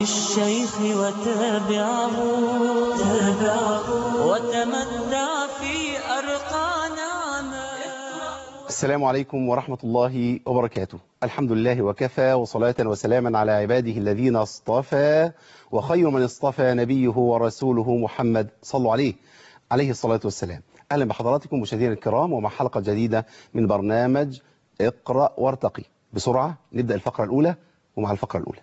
الشيخ وتابعه تابعه وتمتع في أرقى نعمه السلام عليكم ورحمة الله وبركاته الحمد لله وكفى وصلاة وسلاما على عباده الذين اصطفى وخير من اصطفى نبيه ورسوله محمد صلوا عليه عليه الصلاة والسلام أهلا بحضراتكم مشاهدينا الكرام ومع حلقة جديدة من برنامج اقرأ وارتقي بسرعة نبدأ الفقرة الأولى ومع الفقرة الأولى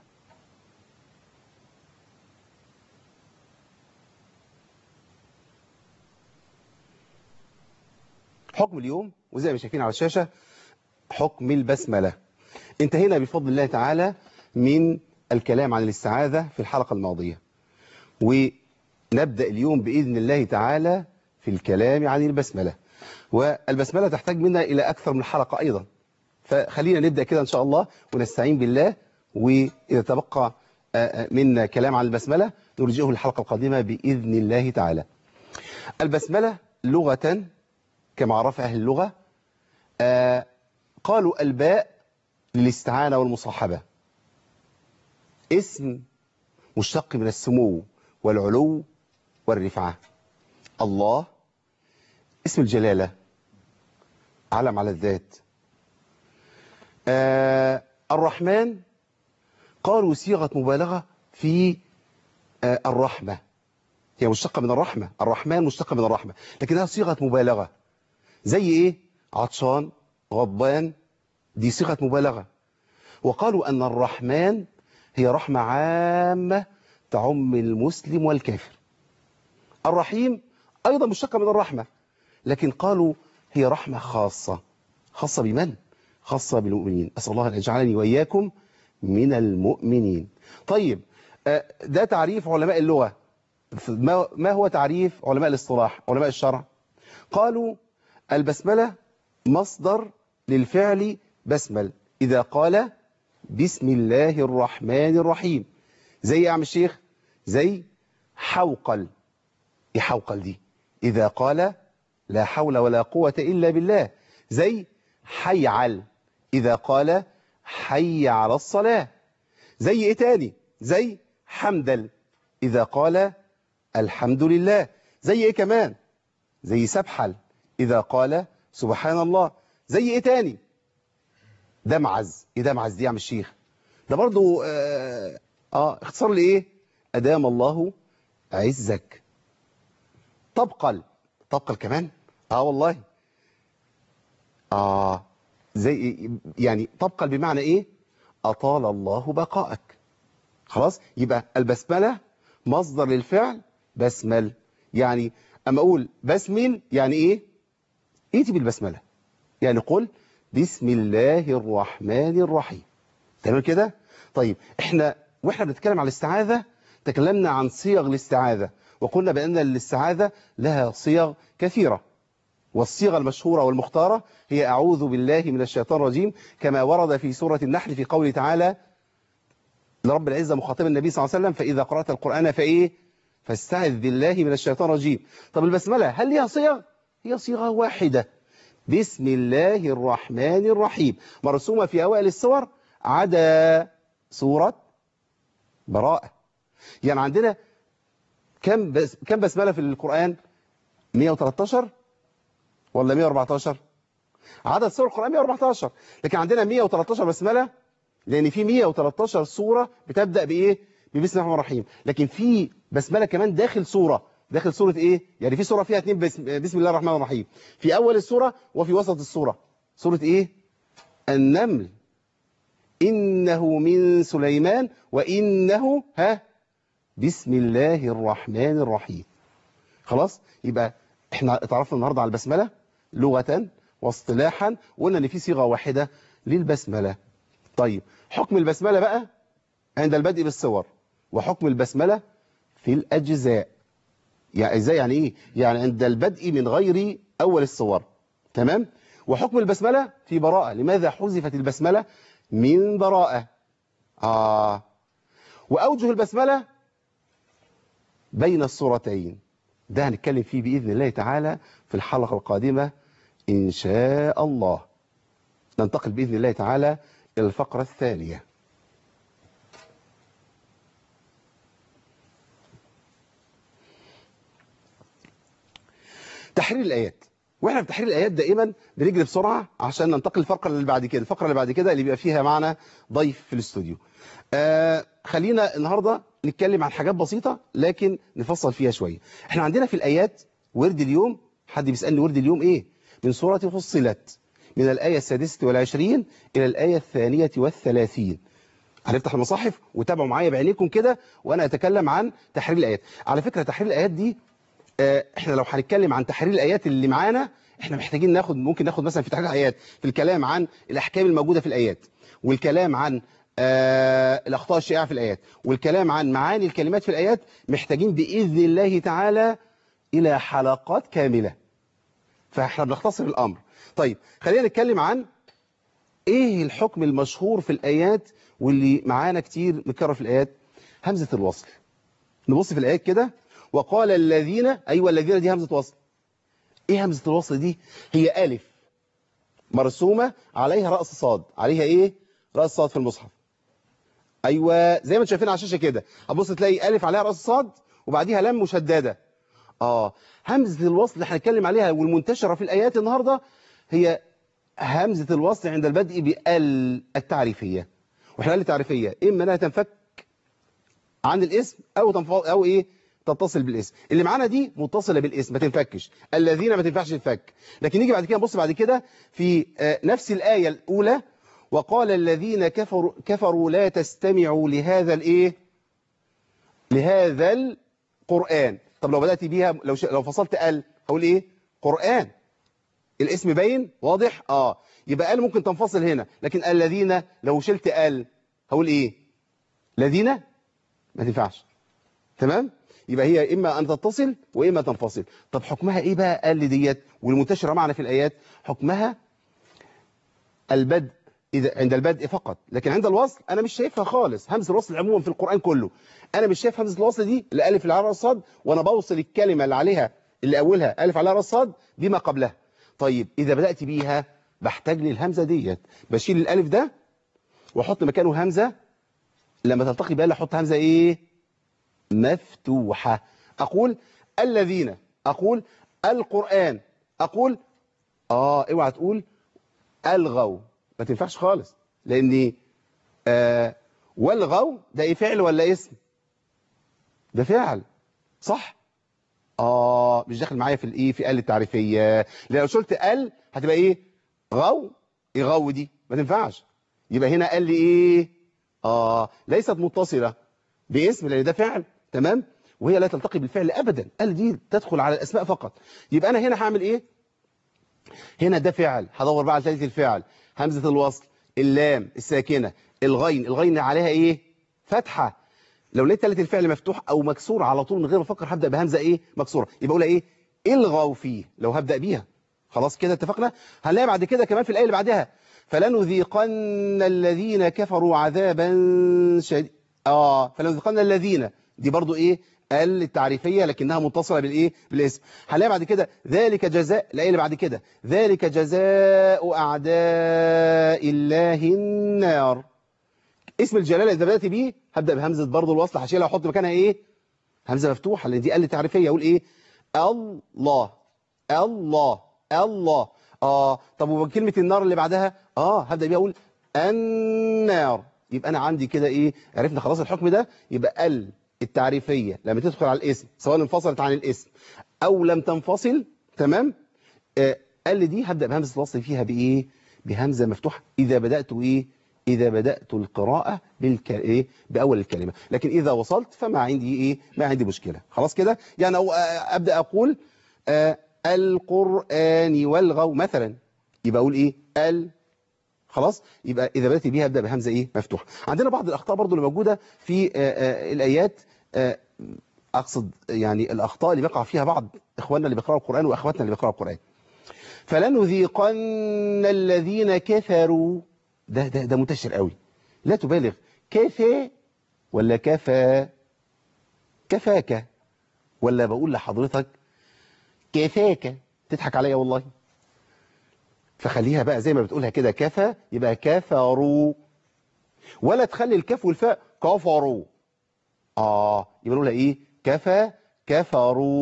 حكم اليوم وزي ما شايفين على الشاشة حكم البسملة انتهينا بفضل الله تعالى من الكلام عن الاستعاذة في الحلقة الماضية ونبدأ اليوم بإذن الله تعالى في الكلام عن البسملة والبسملة تحتاج منا إلى أكثر من حلقة أيضا فخلينا نبدأ كده إن شاء الله ونستعين بالله وإذا تبقى منا كلام عن البسملة نرجئه الحلقة القادمة بإذن الله تعالى البسملة لغة كما عرف أهل اللغة آه قالوا الباء للاستعانة والمصاحبة اسم مشتق من السمو والعلو والرفعة الله اسم الجلالة علم على الذات آه الرحمن قالوا صيغة مبالغة في آه الرحمة هي مشتقة من الرحمة الرحمن مشتقة من الرحمة لكنها صيغة مبالغة زي ايه عطشان غضبان دي صيغة مبالغة وقالوا أن الرحمن هي رحمة عامة تعم المسلم والكافر الرحيم أيضا مشتقة من الرحمة لكن قالوا هي رحمة خاصة خاصة بمن؟ خاصة بالمؤمنين أسأل الله أن يجعلني وإياكم من المؤمنين طيب ده تعريف علماء اللغة ما هو تعريف علماء الاصطلاح علماء الشرع قالوا البسملة مصدر للفعل بسمل إذا قال بسم الله الرحمن الرحيم زي يا عم الشيخ زي حوقل ايه حوقل دي إذا قال لا حول ولا قوة إلا بالله زي حيعل إذا قال حي على الصلاة زي إيه تاني زي حمدل إذا قال الحمد لله زي إيه كمان زي سبحل إذا قال سبحان الله زي إيه تاني دمعز إيه دمعز دي يا عم الشيخ ده برضو آه, آه اختصار لإيه أدام الله عزك طبقل طبقل كمان آه والله آه زي يعني طبقل بمعنى إيه أطال الله بقائك خلاص يبقى البسملة مصدر للفعل بسمل يعني أما أقول بسمل يعني إيه ايتي بالبسملة يعني قل بسم الله الرحمن الرحيم تمام كده طيب احنا واحنا بنتكلم عن الاستعاذة تكلمنا عن صيغ الاستعاذة وقلنا بأن الاستعاذة لها صيغ كثيرة والصيغة المشهورة والمختارة هي أعوذ بالله من الشيطان الرجيم كما ورد في سورة النحل في قوله تعالى لرب العزة مخاطبا النبي صلى الله عليه وسلم فإذا قرأت القرآن فإيه فاستعذ بالله من الشيطان الرجيم طب البسملة هل لها صيغ هي صيغة واحدة بسم الله الرحمن الرحيم مرسومة في أوائل السور عدا سورة براءة يعني عندنا كم بس كم بسملة في القرآن 113 ولا 114 عدد سور القرآن 114 لكن عندنا 113 بسملة لأن في 113 سورة بتبدأ بإيه ببسم الله الرحمن الرحيم لكن في بسملة كمان داخل سورة داخل سورة ايه يعني في سورة فيها اتنين بسم, بسم الله الرحمن الرحيم في اول السورة وفي وسط السورة سورة ايه النمل انه من سليمان وانه ها بسم الله الرحمن الرحيم خلاص يبقى احنا اتعرفنا النهاردة على البسملة لغة واصطلاحا وقلنا ان في صيغة واحدة للبسملة طيب حكم البسملة بقى عند البدء بالصور وحكم البسملة في الأجزاء يعني ازاي يعني ايه يعني عند البدء من غير اول الصور تمام وحكم البسملة في براءة لماذا حذفت البسملة من براءة آه وأوجه البسملة بين الصورتين ده هنتكلم فيه بإذن الله تعالى في الحلقة القادمة إن شاء الله ننتقل بإذن الله تعالى إلى الفقرة الثانية تحرير الايات واحنا في تحرير الايات دائما بنجري بسرعه عشان ننتقل للفقره اللي بعد كده الفقره اللي بعد كده اللي بيبقى فيها معنا ضيف في الاستوديو آه خلينا النهارده نتكلم عن حاجات بسيطه لكن نفصل فيها شويه احنا عندنا في الايات ورد اليوم حد بيسالني ورد اليوم ايه من سوره فصلت من الايه السادسه والعشرين الى الايه الثانيه والثلاثين هنفتح المصاحف وتابعوا معايا بعينيكم كده وانا اتكلم عن تحرير الايات على فكره تحرير الايات دي آه، احنا لو هنتكلم عن تحرير الايات اللي معانا احنا محتاجين ناخد ممكن ناخد مثلا في تحرير الايات في الكلام عن الاحكام الموجوده في الايات والكلام عن آه الاخطاء الشائعه في الايات والكلام عن معاني الكلمات في الايات محتاجين باذن الله تعالى الى حلقات كامله فاحنا بنختصر الامر طيب خلينا نتكلم عن ايه الحكم المشهور في الايات واللي معانا كتير متكرر في الايات همزه الوصل نبص في الايات كده وقال الذين ايوه الذين دي همزه وصل ايه همزه الوصل دي هي الف مرسومه عليها راس صاد عليها ايه راس صاد في المصحف ايوه زي ما انتم شايفين على الشاشه كده هتبص تلاقي الف عليها راس صاد وبعديها لام مشدده اه همزه الوصل اللي هنتكلم عليها والمنتشره في الايات النهارده هي همزه الوصل عند البدء بال التعريفيه واحنا قال التعريفيه اما انها تنفك عن الاسم او تنف... او ايه تتصل بالاسم اللي معانا دي متصله بالاسم ما تنفكش الذين ما تنفعش تنفك لكن نيجي بعد كده نبص بعد كده في آه، نفس الايه الاولى وقال الذين كفروا كفروا لا تستمعوا لهذا الايه لهذا القران طب لو بدات بيها لو ش... لو فصلت ال هقول ايه قران الاسم باين واضح اه يبقى ال ممكن تنفصل هنا لكن الذين لو شلت ال هقول ايه الذين ما تنفعش تمام يبقى هي اما ان تتصل واما تنفصل طب حكمها ايه بقى ال ديت والمنتشره معنا في الايات حكمها البدء إذا عند البدء فقط لكن عند الوصل انا مش شايفها خالص همزه الوصل عموما في القران كله انا مش شايف همزه الوصل دي الالف اللي على راس صاد وانا بوصل الكلمه اللي عليها اللي اولها الف على راس صاد بما قبلها طيب اذا بدات بيها بحتاج للهمزه ديت بشيل الالف ده واحط مكانه همزه لما تلتقي بها احط همزه ايه مفتوحه اقول الذين اقول القران اقول اه اوعى تقول الغوا ما تنفعش خالص لان آه والغوا ده ايه فعل ولا اسم ده فعل صح اه مش داخل معايا في الايه في ال التعريفيه لو شلت ال هتبقى ايه غو ايه غو دي ما تنفعش يبقى هنا قال لي ايه اه ليست متصله باسم لان ده فعل تمام وهي لا تلتقي بالفعل ابدا ال دي تدخل على الاسماء فقط يبقى انا هنا هعمل ايه هنا ده فعل هدور بقى على ثالث الفعل همزه الوصل اللام الساكنه الغين الغين عليها ايه فتحه لو لقيت ثالث الفعل مفتوح او مكسور على طول من غير ما افكر هبدا بهمزه ايه مكسوره يبقى اقول ايه الغوا فيه لو هبدا بيها خلاص كده اتفقنا هنلاقي بعد كده كمان في الايه اللي بعدها فلنذيقن الذين كفروا عذابا شديد اه فلنذيقن الذين دي برضو ايه ال التعريفيه لكنها متصله بالايه بالاسم هنلاقي بعد كده ذلك جزاء الايه اللي بعد كده ذلك جزاء اعداء الله النار اسم الجلاله اذا بدات بيه هبدا بهمزه برضو الوصل هشيلها واحط مكانها ايه همزه مفتوحه لان دي ال تعريفيه اقول ايه الله الله الله اه طب وكلمه النار اللي بعدها اه هبدا بيها اقول النار يبقى انا عندي كده ايه عرفنا خلاص الحكم ده يبقى ال التعريفيه لما تدخل على الاسم سواء انفصلت عن الاسم او لم تنفصل تمام آه ال دي هبدا بهمزه الوصل فيها بايه بهمزه مفتوحه اذا بدات ايه اذا بدات القراءه بالك... ايه باول الكلمه لكن اذا وصلت فما عندي ايه ما عندي مشكله خلاص كده يعني أو آه ابدا اقول آه القران والغوا مثلا يبقى اقول ايه ال خلاص يبقى اذا بدات بيها ابدا بهمزه ايه مفتوحه عندنا بعض الاخطاء برضو اللي موجوده في آه آه الايات آه اقصد يعني الاخطاء اللي بيقع فيها بعض اخواننا اللي بيقراوا القران واخواتنا اللي بيقراوا القران فلنذيقن الذين كفروا ده ده ده منتشر قوي لا تبالغ كفى ولا كفى كفاك ولا بقول لحضرتك كفاك تضحك عليا والله فخليها بقى زي ما بتقولها كده كفى يبقى كفروا ولا تخلي الكاف والفاء كفروا اه يبقى نقولها ايه كفى كفروا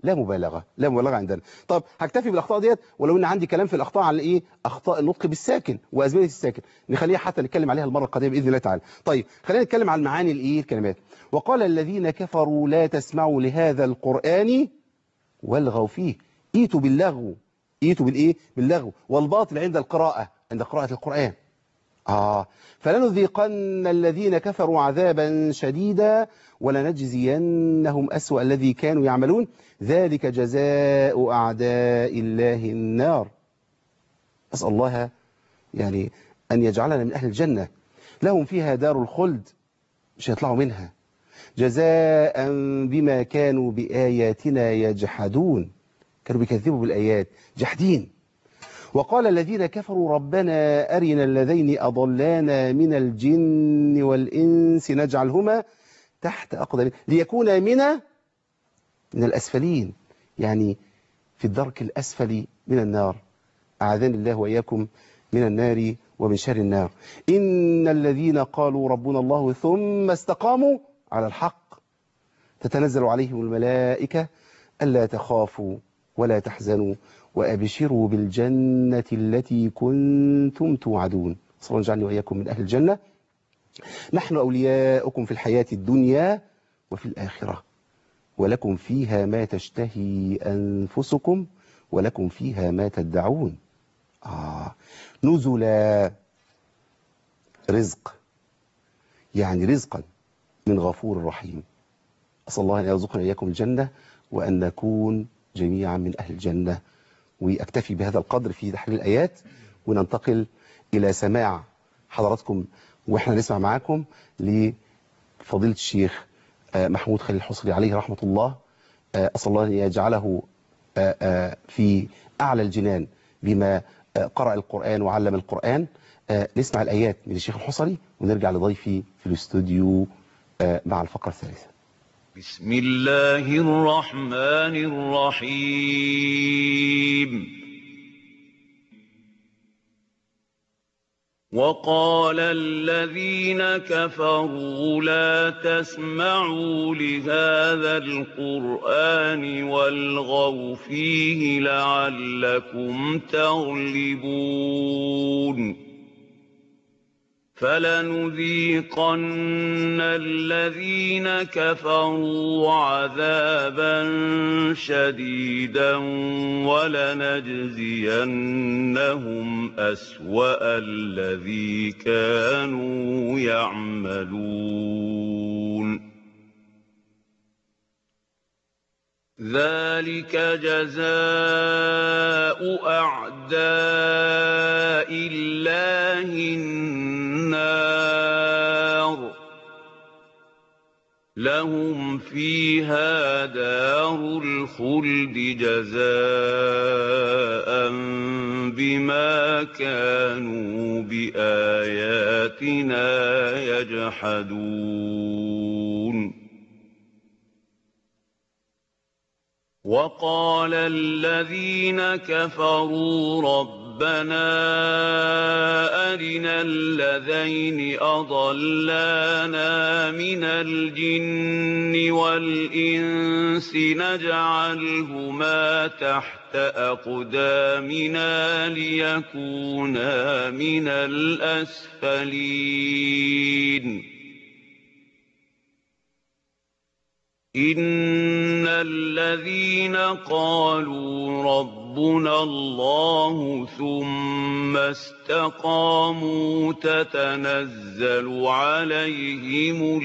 لا مبالغة لا مبالغة عندنا طب هكتفي بالأخطاء ديت ولو إن عندي كلام في الأخطاء على إيه أخطاء النطق بالساكن وأزمنة الساكن نخليها حتى نتكلم عليها المرة القادمة بإذن الله تعالى طيب خلينا نتكلم عن معاني الإيه الكلمات وقال الذين كفروا لا تسمعوا لهذا القرآن والغوا فيه ايتوا باللغو ايتوا بالايه باللغو والباطل عند القراءة عند قراءة القرآن آه فلنذيقن الذين كفروا عذابا شديدا ولنجزينهم أسوأ الذي كانوا يعملون ذلك جزاء أعداء الله النار أسأل الله يعني أن يجعلنا من أهل الجنة لهم فيها دار الخلد مش هيطلعوا منها جزاء بما كانوا بآياتنا يجحدون كانوا بيكذبوا بالآيات جحدين وقال الذين كفروا ربنا أرنا الذين أضلانا من الجن والإنس نجعلهما تحت أقدام ليكونا من من الأسفلين يعني في الدرك الأسفل من النار أعاذني الله وإياكم من النار ومن شر النار إن الذين قالوا ربنا الله ثم استقاموا على الحق تتنزل عليهم الملائكة ألا تخافوا ولا تحزنوا وأبشروا بالجنة التي كنتم توعدون صلى الله يجعلني وإياكم من أهل الجنة نحن أولياؤكم في الحياة الدنيا وفي الآخرة ولكم فيها ما تشتهي أنفسكم ولكم فيها ما تدعون آه نزلا رزق يعني رزقا من غفور رحيم أسأل الله أن يرزقنا إياكم الجنة وأن نكون جميعا من أهل الجنة وأكتفي بهذا القدر في تحليل الآيات وننتقل إلى سماع حضراتكم وإحنا نسمع معاكم لفضيلة الشيخ محمود خليل الحصري عليه رحمة الله أسأل الله أن يجعله في أعلى الجنان بما قرأ القرآن وعلم القرآن نسمع الآيات من الشيخ الحصري ونرجع لضيفي في الاستوديو مع الفقرة الثالثة بسم الله الرحمن الرحيم وقال الذين كفروا لا تسمعوا لهذا القرآن والغوا فيه لعلكم تغلبون فلنذيقن الذين كفروا عذابا شديدا ولنجزينهم أسوأ الذي كانوا يعملون ذلك جزاء أعداء الله النار لهم فيها دار الخلد جزاء بما كانوا بآياتنا يجحدون وقال الذين كفروا ربنا أرنا الذين أضلانا من الجن والإنس نجعلهما تحت أقدامنا ليكونا من الأسفلين إن الذين قالوا ربنا الله ثم استقاموا تتنزل عليهم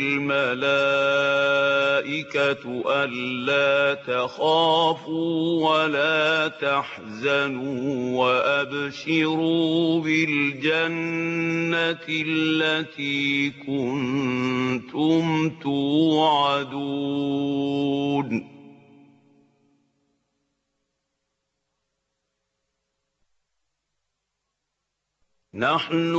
الملائكة ألا تخافوا ولا تحزنوا وأبشروا بالجنة التي كنتم توعدون نحن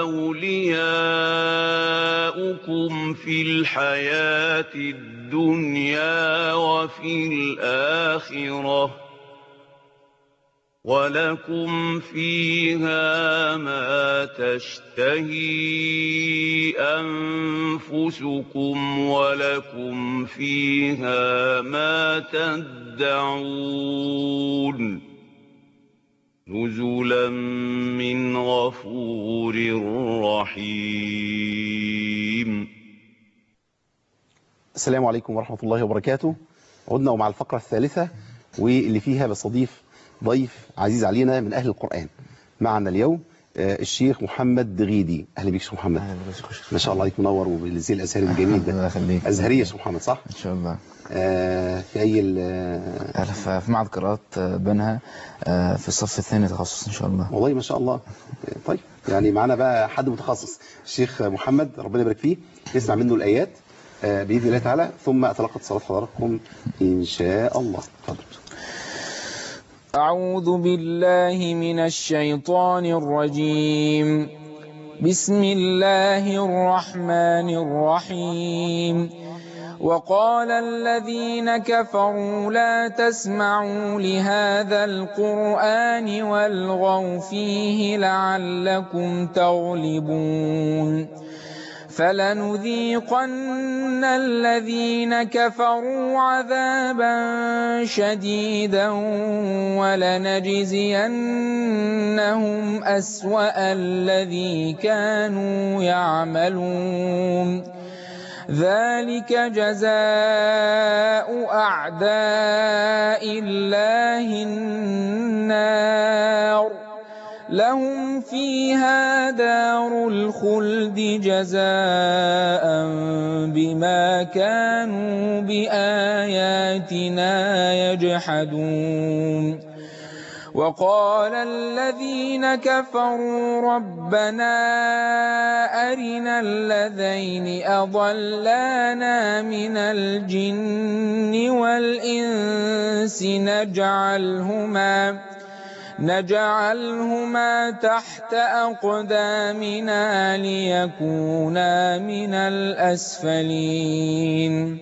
أولياؤكم في الحياة الدنيا وفي الآخرة وَلَكُمْ فِيهَا مَا تَشْتَهِي أَنفُسُكُمْ وَلَكُمْ فِيهَا مَا تَدَّعُونَ نُزُلًا مِّنْ غَفُورٍ رَّحِيمٍ السلام عليكم ورحمة الله وبركاته عدنا ومع الفقرة الثالثة واللي فيها بستضيف ضيف عزيز علينا من أهل القرآن معنا اليوم آه، الشيخ محمد دغيدي أهلا بيك شيخ محمد ما شاء الله عليك منور وبالزي الأزهري الجميل الله ده يخليك أزهرية يا شيخ محمد صح؟ ان شاء الله آه، في أي ال- آه، أنا في في معهد قراءات آه، بنها آه، في الصف الثاني تخصص ان شاء الله والله ما شاء الله آه، طيب يعني معنا بقى حد متخصص الشيخ محمد ربنا يبارك فيه نسمع منه الآيات آه، بإذن الله تعالى ثم أتلقى اتصالات حضراتكم إن شاء الله اتفضل أعوذ بالله من الشيطان الرجيم بسم الله الرحمن الرحيم وقال الذين كفروا لا تسمعوا لهذا القرآن والغوا فيه لعلكم تغلبون فلنذيقن الذين كفروا عذابا شديدا ولنجزينهم أسوأ الذي كانوا يعملون ذلك جزاء أعداء الله النار لهم فيها دار الخلد جزاء بما كانوا بآياتنا يجحدون وقال الذين كفروا ربنا أرنا الذين أضلانا من الجن والإنس نجعلهما نجعلهما تحت أقدامنا ليكونا من الأسفلين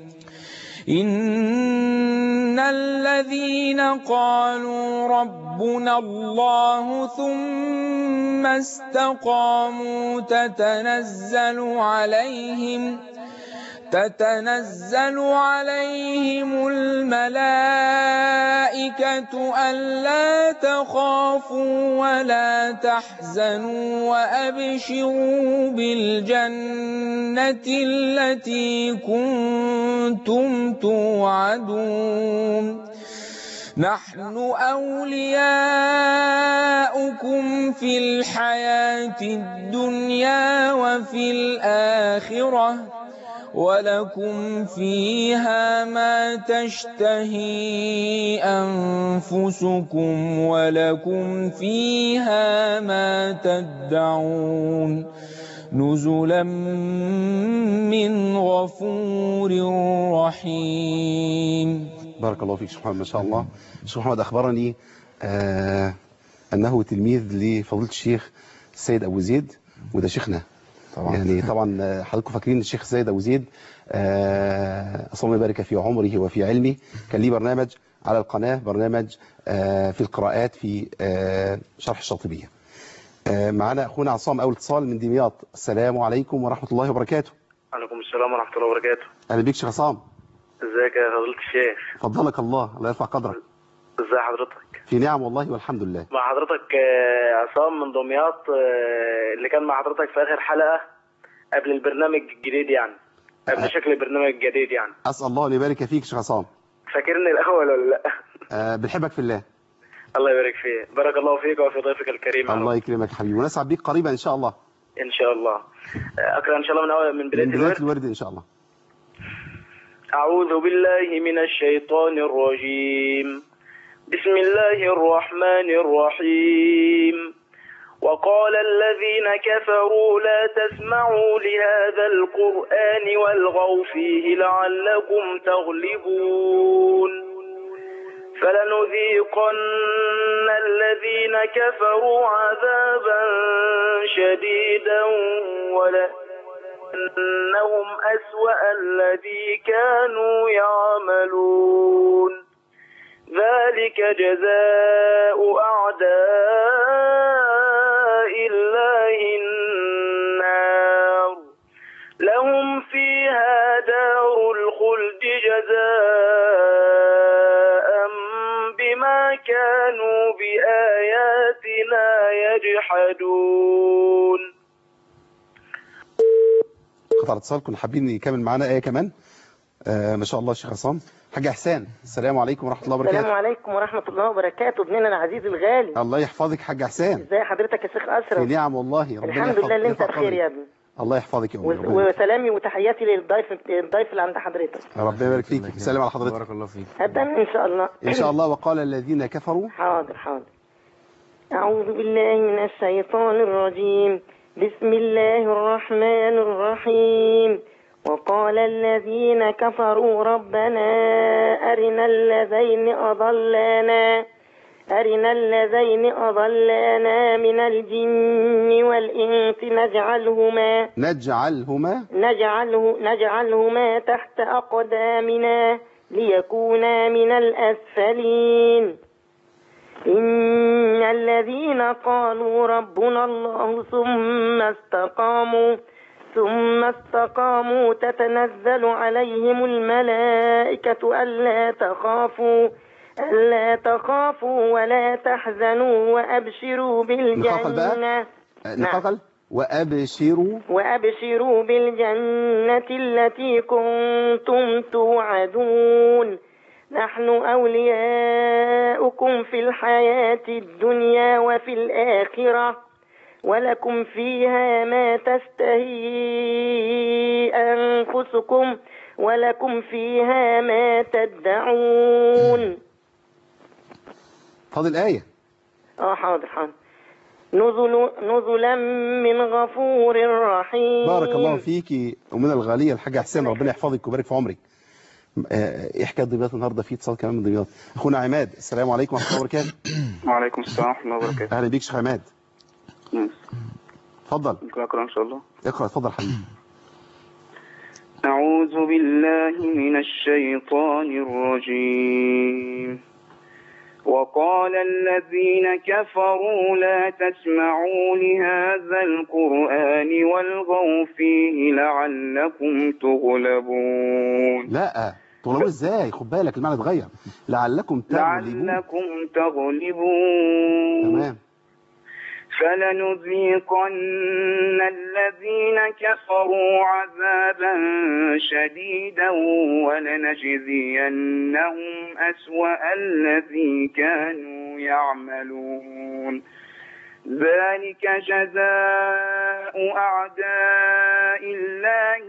إن الذين قالوا ربنا الله ثم استقاموا تتنزل عليهم تتنزل عليهم الملائكة ألا تخافوا ولا تحزنوا وأبشروا بالجنة التي كنتم توعدون نحن أولياؤكم في الحياة الدنيا وفي الآخرة ولكم فيها ما تشتهي أنفسكم ولكم فيها ما تدعون نزلا من غفور رحيم بارك الله فيك شيخ محمد ما شاء الله شيخ محمد أخبرني آه أنه تلميذ لفضيلة الشيخ السيد أبو زيد وده شيخنا طبعا يعني طبعا آه، حضراتكم فاكرين الشيخ سيد أبو زيد آه أسأل الله يبارك في عمره وفي علمه كان ليه برنامج على القناة برنامج آه في القراءات في آه شرح الشاطبية آه معنا أخونا عصام أول اتصال من دمياط السلام عليكم ورحمة الله وبركاته عليكم السلام ورحمة الله وبركاته أهلا بيك شيخ عصام ازيك يا فضيلة الشيخ فضلك الله الله يرفع قدرك ازي حضرتك في نعم والله والحمد لله مع حضرتك آه، عصام من دمياط آه، اللي كان مع حضرتك في آخر حلقة قبل البرنامج الجديد يعني قبل شكل البرنامج الجديد يعني أسأل الله أن يبارك فيك شيخ عصام فاكرني الأول ولا لا آه بنحبك في الله الله يبارك فيك بارك الله فيك وفي ضيفك الكريم يا الله رب. يكرمك حبيبي ونسعد بيك قريبا إن شاء الله إن شاء الله آه، أقرأ إن شاء الله من أول من بداية من بداية الورد الورد إن شاء الله أعوذ بالله من الشيطان الرجيم بسم الله الرحمن الرحيم وقال الذين كفروا لا تسمعوا لهذا القرآن والغوا فيه لعلكم تغلبون فلنذيقن الذين كفروا عذابا شديدا ولأنهم أسوأ الذي كانوا يعملون ذلك جزاء أعداء الله النار لهم فيها دار الخلد جزاء بما كانوا بآياتنا يجحدون قطع اتصال كنا حابين نكمل معانا آية كمان آه ما شاء الله الشيخ عصام حاج إحسان السلام عليكم ورحمة الله السلام وبركاته عليكم ورحمة الله وبركاته ابننا العزيز الغالي الله يحفظك حاج إحسان ازي حضرتك يا شيخ في أشرف نعم والله ربنا الحمد يحفظ- لله اللي انت يرفع بخير يا قدرك. ابني الله يحفظك يا أمي و- ربنا يبارك- وسلامي وتحياتي للضيف الضيف اللي عند حضرتك ربنا يبارك فيك سلام على حضرتك بارك الله فيك هبدأ إن شاء الله إن شاء الله وقال الذين كفروا حاضر حاضر أعوذ بالله من الشيطان الرجيم بسم الله الرحمن الرحيم وقال الذين كفروا ربنا أرنا الذين أضلانا أرنا الذين أضلانا من الجن والإنس نجعلهما نجعلهما نجعله نجعلهما تحت أقدامنا ليكونا من الأسفلين إن الذين قالوا ربنا الله ثم استقاموا ثم استقاموا تتنزل عليهم الملائكة ألا تخافوا ألا تخافوا ولا تحزنوا وأبشروا نخافل بقى؟ بالجنة آه، نعم. نقل وأبشروا وأبشروا بالجنة التي كنتم توعدون نحن أولياؤكم في الحياة الدنيا وفي الآخرة ولكم فيها ما تشتهي أنفسكم ولكم فيها ما تدعون فاضل آية اه حاضر حاضر نزل نزلا من غفور رحيم بارك الله فيك ومن الغالية الحاجة حسين ربنا يحفظك ويبارك في عمرك آه، ايه حكايه دمياط النهارده في اتصال كمان من دمياط اخونا عماد السلام عليكم ورحمه الله وبركاته وعليكم السلام ورحمة الله وبركاته اهلا بيك شيخ عماد اتفضل أقرأ إن شاء الله اقرا اتفضل حبيبي أعوذ بالله من الشيطان الرجيم وقال الذين كفروا لا تسمعوا لهذا القرآن والغوا فيه لعلكم تغلبون لا تغلبوا ازاي خد بالك المعنى اتغير لعلكم تغلبون لعلكم تغلبون تمام فلنذيقن الذين كفروا عذابا شديدا ولنجزينهم أسوأ الذي كانوا يعملون ذلك جزاء أعداء الله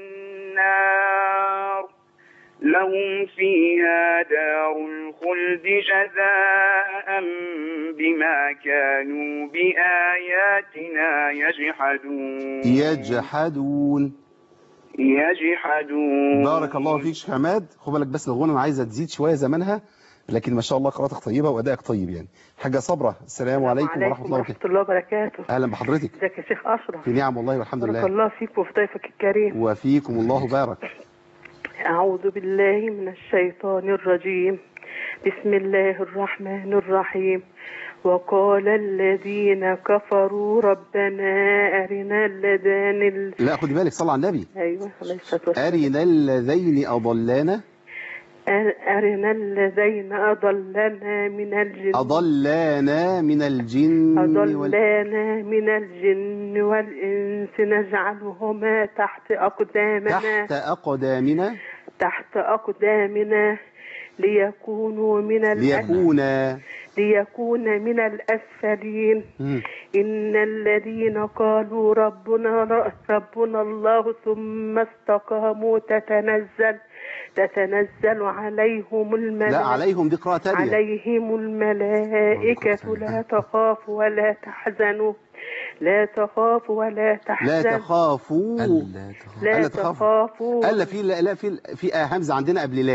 النار لهم فيها دار الخلد جزاء بما كانوا بآياتنا يجحدون يجحدون يجحدون بارك الله فيك شيخ عماد خد بالك بس الغنى انا عايزه تزيد شويه زمانها لكن ما شاء الله قراءتك طيبه وادائك طيب يعني حاجه صبره السلام عليكم ورحمه الله وبركاته ورحمة الله وبركاته اهلا بحضرتك ازيك يا شيخ أشرف في نعم والله والحمد بارك لله الله فيك وفي ضيفك الكريم وفيكم الله بارك أعوذ بالله من الشيطان الرجيم بسم الله الرحمن الرحيم وقال الذين كفروا ربنا أرنا اللذان ال... لا خدي بالك صلى على النبي أيوة عليه الصلاة والسلام أرنا الذين أضلانا أر- أرنا الذين أضلنا من الجن أضلانا من الجن وال... أضلانا من الجن والإنس نجعلهما تحت أقدامنا تحت أقدامنا تحت أقدامنا ليكونوا من الأس... ليكون ليكون من الأسفلين مم. إن الذين قالوا ربنا ربنا الله ثم استقاموا تتنزل تتنزل عليهم لا الملائكة عليهم دي قراءة تانية عليهم الملائكة لا تخافوا ولا تحزنوا لا تخافوا ولا لا تحزنوا تخافوا ألا تخاف لا ألا تخافوا. تخافوا ألا في لا, لا في في آه همزة عندنا قبل لا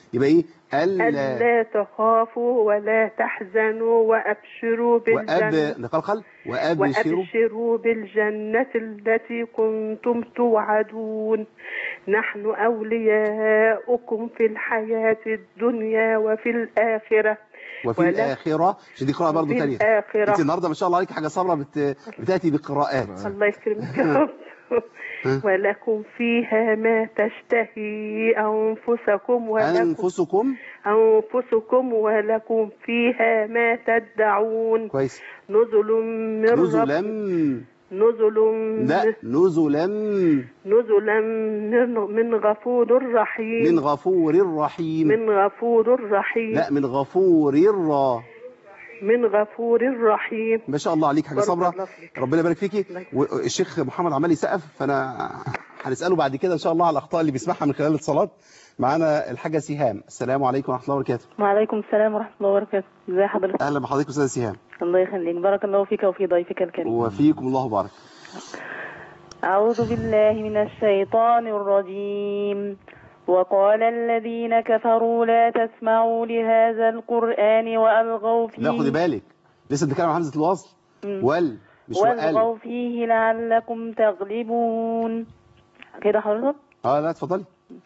يبقى ايه الا ألا تخافوا ولا تحزنوا وأبشروا واب بالجنة نقلقل وابشروا وأبشروا بالجنة التي كنتم توعدون نحن أولياؤكم في الحياة الدنيا وفي الآخرة وفي ولا- الاخره عشان دي قراءه برضه في ثانيه الآخرة. انت النهارده ما شاء الله عليك حاجه صبره بت... بتاتي بقراءات الله يكرمك يا رب ولكم فيها ما تشتهي أنفسكم ولكم انفسكم أنفسكم ولكم فيها ما تدعون كويس نزل من نزلا رب نزل لا نزلا نزلا من من غفور رحيم من غفور رحيم من غفور رحيم لا من غفور را من غفور رحيم ما شاء الله عليك حاجه بارك صبره الله فيك. ربنا يبارك فيكي والشيخ محمد عمال يسقف فانا هنساله بعد كده ان شاء الله على الاخطاء اللي بيسمعها من خلال الاتصالات معانا الحاجه سهام السلام عليكم ورحمه الله وبركاته وعليكم السلام ورحمة الله وبركاته ازي حضرتك اهلا بحضرتك استاذه سهام الله يخليك بارك الله فيك وفي ضيفك الكريم وفيكم الله بارك أعوذ بالله من الشيطان الرجيم وقال الذين كفروا لا تسمعوا لهذا القرآن وألغوا فيه لا خدي بالك لسه بنتكلم عن همزه الوصل مم. وال مش وقال والغوا فيه لعلكم تغلبون كده حضرتك اه لا اتفضلي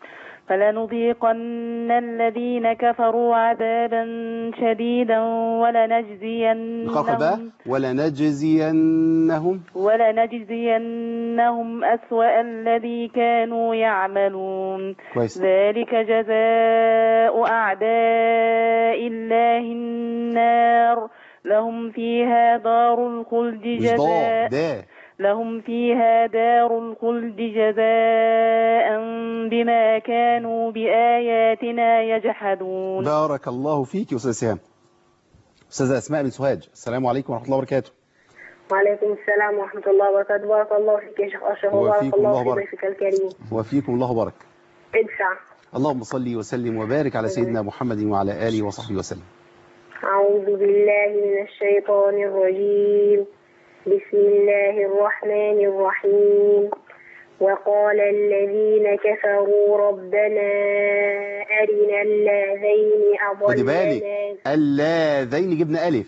فلنذيقن الذين كفروا عذابا شديدا نقاط بقى ولنجزينهم ولا نجزينهم ولنجزينهم أسوأ الذي كانوا يعملون كويس ذلك جزاء أعداء الله النار لهم فيها دار الخلد مش ضاء جزاء ده لهم فيها دار الخلد جزاء بما كانوا بآياتنا يجحدون بارك الله فيك يا استاذه سهام استاذه اسماء بن سوهاج السلام عليكم ورحمه الله وبركاته وعليكم السلام ورحمة الله وبركاته بارك الله فيك يا شيخ أشرف وبارك وفيكم الله الله في بارك. ضيفك الكريم وفيكم الله بارك ادفع اللهم صل وسلم وبارك على سيدنا محمد وعلى اله وصحبه وسلم أعوذ بالله من الشيطان الرجيم بسم الله الرحمن الرحيم وقال الذين كفروا ربنا أرنا الذين خدي بالك أضلنا اللاذين جبنا ألف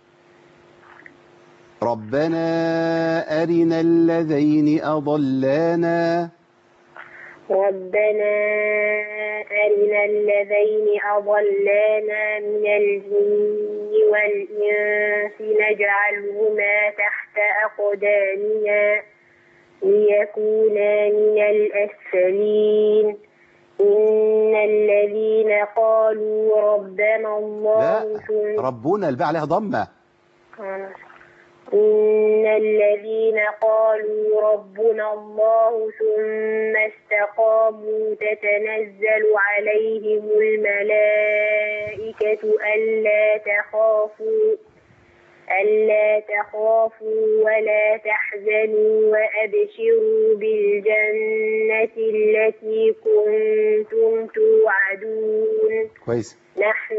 ربنا أرنا اللذين أضلانا ربنا أرنا الذين أضلانا من الجن والإنس نجعلهما تحت أقدامنا ليكونا من الأسفلين إن الذين قالوا ربنا الله لا ثم ربنا الباء عليها ضمة إن الذين قالوا ربنا الله ثم استقاموا تتنزل عليهم الملائكة ألا تخافوا ألا تخافوا ولا تحزنوا وأبشروا بالجنة التي كنتم توعدون كويس نحن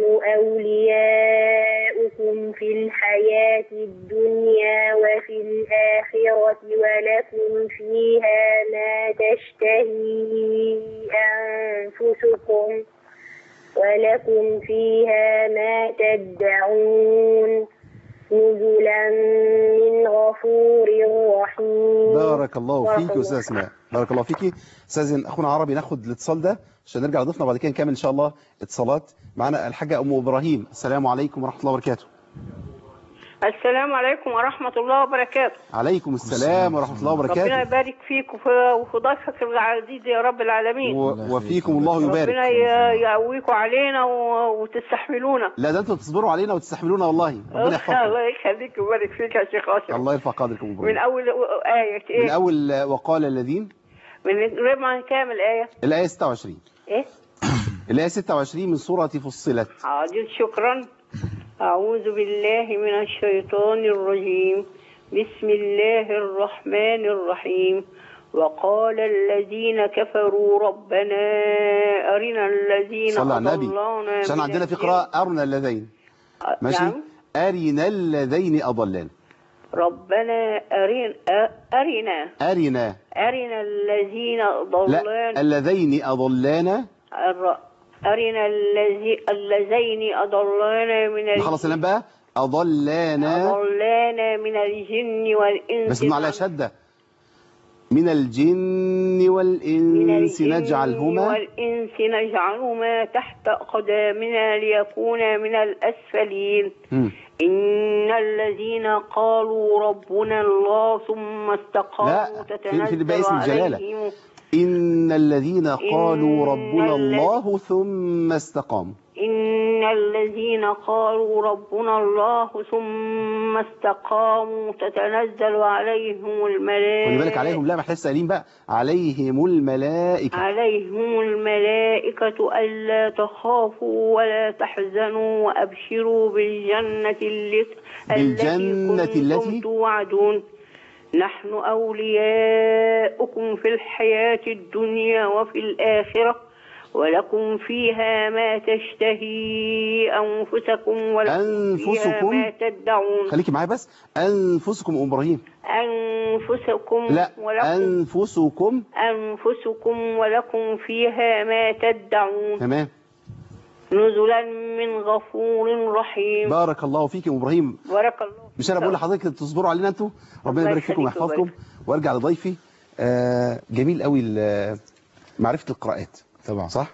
أولياؤكم في الحياة الدنيا وفي الآخرة ولكم فيها ما تشتهي أنفسكم ولكم فيها ما تدعون نزلا من غفور رحيم بارك الله بارك فيك يا أستاذ أسماء بارك الله فيكي أستاذ أخونا عربي ناخد الاتصال ده عشان نرجع لضيفنا وبعد كده نكمل إن شاء الله اتصالات معنا الحاجة أم إبراهيم السلام عليكم ورحمة الله وبركاته السلام عليكم ورحمة الله وبركاته عليكم السلام ورحمة الله ربنا وبركاته يبارك فيك وفي وفي ضيفك العزيز يا رب العالمين و- وفيكم الله يبارك ربنا ي- يقويكم علينا و- وتستحملونا لا ده انتوا تصبروا علينا وتستحملونا والله ربنا يحفظكم الله يخليك ويبارك فيك يا شيخ أشرف الله يرفع قدركم من إبراهيم أول آية إيه؟ من أول وقال الذين من غير ما نكمل آية الآية 26 إيه؟ الآية 26 من سورة فصلت حاضر شكرا أعوذ بالله من الشيطان الرجيم بسم الله الرحمن الرحيم وقال الذين كفروا ربنا أرنا الذين صلى على النبي أضلانا عشان من عندنا في الجن. قراءة أرنا اللذين ماشي نعم. أرنا اللذين أضلان ربنا أرنا أرنا أرنا أرنا الذين لا ضلان اللذين أضلانا الر- أرنا الذي اللذين أضلانا من نخلص اللام بقى أضلانا أضلانا من الجن والإنس بس عليها شدة من الجن والإنس الجن نجعلهما والإنس نجعلهما تحت أقدامنا ليكونا من الأسفلين مم. إن الذين قالوا ربنا الله ثم استقاموا لا، في- في تتنزل بقى اسم الجلالة. عليهم إن الذين قالوا إن ربنا الذي- الله ثم استقاموا إن الذين قالوا ربنا الله ثم استقاموا تتنزل عليهم الملائكة خلي بالك عليهم لا ما احنا لسه قايلين بقى عليهم الملائكة عليهم الملائكة ألا تخافوا ولا تحزنوا وأبشروا بالجنة التي بالجنة التي التي- كنتم توعدون نحن أولياؤكم في الحياة الدنيا وفي الآخرة ولكم فيها ما تشتهي أنفسكم ولكم فيها أنفسكم؟ ما تدعون خليكي معايا بس أنفسكم أم إبراهيم أنفسكم لا ولكم أنفسكم أنفسكم ولكم فيها ما تدعون تمام نزلا من غفور رحيم بارك الله فيك يا أم إبراهيم بارك الله مش انا بقول لحضرتك تصبروا علينا انتوا ربنا الله يبارك فيكم يخليك ويحفظكم ويبارك. وارجع لضيفي آه جميل قوي ال- معرفة القراءات طبعا صح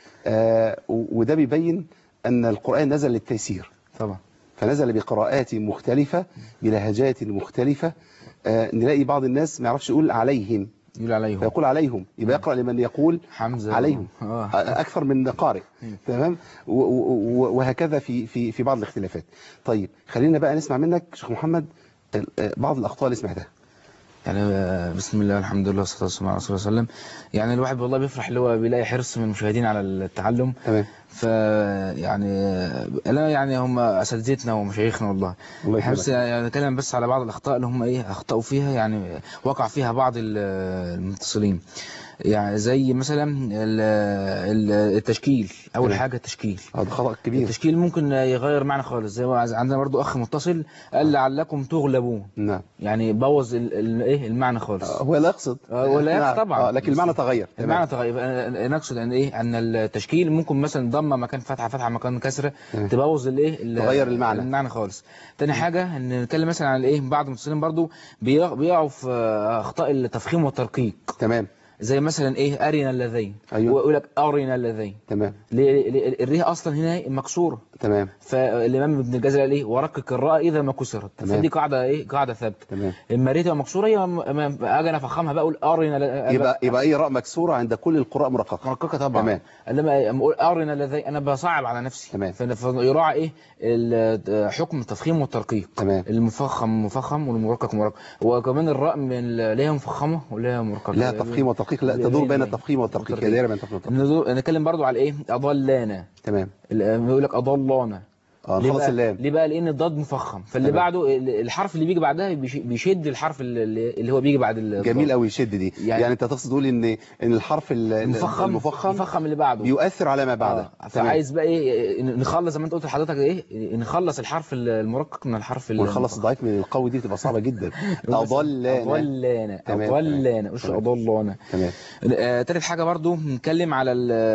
آه و- وده بيبين ان القرآن نزل للتيسير طبعا فنزل بقراءات مختلفة بلهجات مختلفة آه نلاقي بعض الناس ما يعرفش يقول عليهم يقول عليهم فيقول عليهم يبقى يقرأ لمن يقول حمزة عليهم آه. أكثر من قارئ تمام و- و- و- وهكذا في في في بعض الاختلافات طيب خلينا بقى نسمع منك شيخ محمد ال- آه، بعض الأخطاء اللي سمعتها يعني آه، بسم الله الحمد لله والصلاه والسلام على رسول الله صلى الله عليه وسلم يعني الواحد والله بيفرح اللي هو بيلاقي حرص من المشاهدين على التعلم تمام ف يعني آه، لا يعني هم اساتذتنا ومشايخنا والله الله احنا بس يكرمك. يعني نتكلم بس على بعض الاخطاء اللي هم ايه اخطاوا فيها يعني وقع فيها بعض ال- المتصلين يعني زي مثلا ال- ال- التشكيل اول تمام. حاجه التشكيل هذا خطأ كبير التشكيل ممكن يغير معنى خالص زي ما عندنا برضو اخ متصل قال لعلكم تغلبون نعم يعني بوظ ال- ال- ايه المعنى خالص هو لا يقصد آه، ولا يقصد نعم. طبعا آه، لكن المعنى تغير تمام. المعنى تغير يبقى نقصد ان ايه ان التشكيل ممكن مثلا ضمه مكان فتحه فتحه مكان كسره تمام. تبوظ الايه ال- تغير المعنى. المعنى خالص تاني حاجه ان نتكلم مثلا عن الايه بعض المتصلين برضو بيقع- بيقعوا في آه، اخطاء التفخيم والترقيق تمام زي مثلا ايه ارنا اللذين أيوه. ويقول لك ارنا اللذين تمام ليه- ليه- الريه اصلا هنا مكسوره تمام فالامام ابن الجزري قال ايه ورقق الراء اذا ما كسرت تمام. فدي قاعده ايه قاعده ثابته تمام اما الريه تبقى مكسوره يبقى م- م- اجي انا افخمها بقى اقول ارنا ل- يبقى يبقى اي راء مكسورة عند كل القراء مرققة مرققه طبعا تمام لما أما اقول ارنا الذي انا بصعب على نفسي تمام. فن- فيراعى ايه ال- حكم التفخيم والترقيق تمام المفخم مفخم والمرقق مرقق وكمان الراء من ال- ليها مفخمه وليها مرققه لا تفخيم وترقيق لا تدور بين التفخيم والترقيق والترقيق. هي دايره بين التفخيم والترقيق ندور- نتكلم برضو على ايه اضلانا تمام ال- يقول لك اضلانا اه ليه نخلص بقى؟ اللام ليه بقى لان الضاد مفخم فاللي تمام. بعده ال- الحرف اللي بيجي بعدها بيش- بيشد الحرف اللي اللي هو بيجي بعد الضاد جميل قوي يشد دي يعني- يعني, انت تقصد تقول ان ان الحرف ال- المفخم المفخم يفخم اللي بعده بيؤثر على ما بعده آه. تمام. فعايز بقى ايه نخلص زي ما انت قلت لحضرتك ايه نخلص الحرف المرقق من الحرف ونخلص الضعيف من القوي دي تبقى صعبه جدا اضلانا اضلانا تمام، اضلانا وش تمام. اضلانا تمام آه، تالت حاجه برضو نتكلم على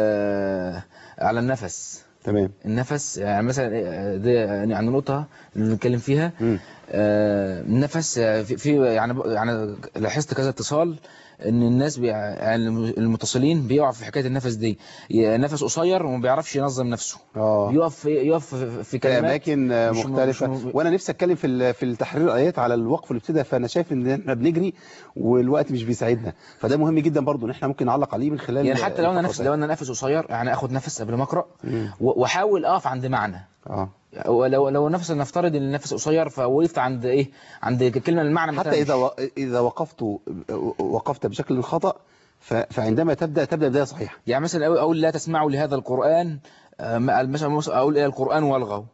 ال- على النفس تمام النفس يعني مثلا إيه، دي يعني نقطة اللي بنتكلم فيها مم. آه، النفس آه، في, في يعني يعني لاحظت كذا اتصال ان الناس بي يعني المتصلين بيقعوا في حكايه النفس دي ي- نفس قصير وما بيعرفش ينظم نفسه اه يقف يقف في في كلمات اماكن آه، مش- مختلفه مش- وانا نفسي اتكلم في ال- في التحرير الايات على الوقف والابتداء فانا شايف ان احنا بنجري والوقت مش بيساعدنا فده مهم جدا برضو ان احنا ممكن نعلق عليه من خلال يعني حتى لو انا الفقرة نفس ده. لو انا نفس قصير يعني اخد نفس قبل ما اقرا مم. و- واحاول اقف عند معنى اه ولو لو نفس نفترض ان النفس قصير فوقفت عند ايه عند كلمه المعنى ما حتى اذا تمش. و... اذا وقفت وقفت بشكل خطا ف... فعندما تبدا تبدا بدايه صحيحه يعني مثلا أقول- اقول لا تسمعوا لهذا القران آه، ما- مثلا مثلا اقول الى القران والغوا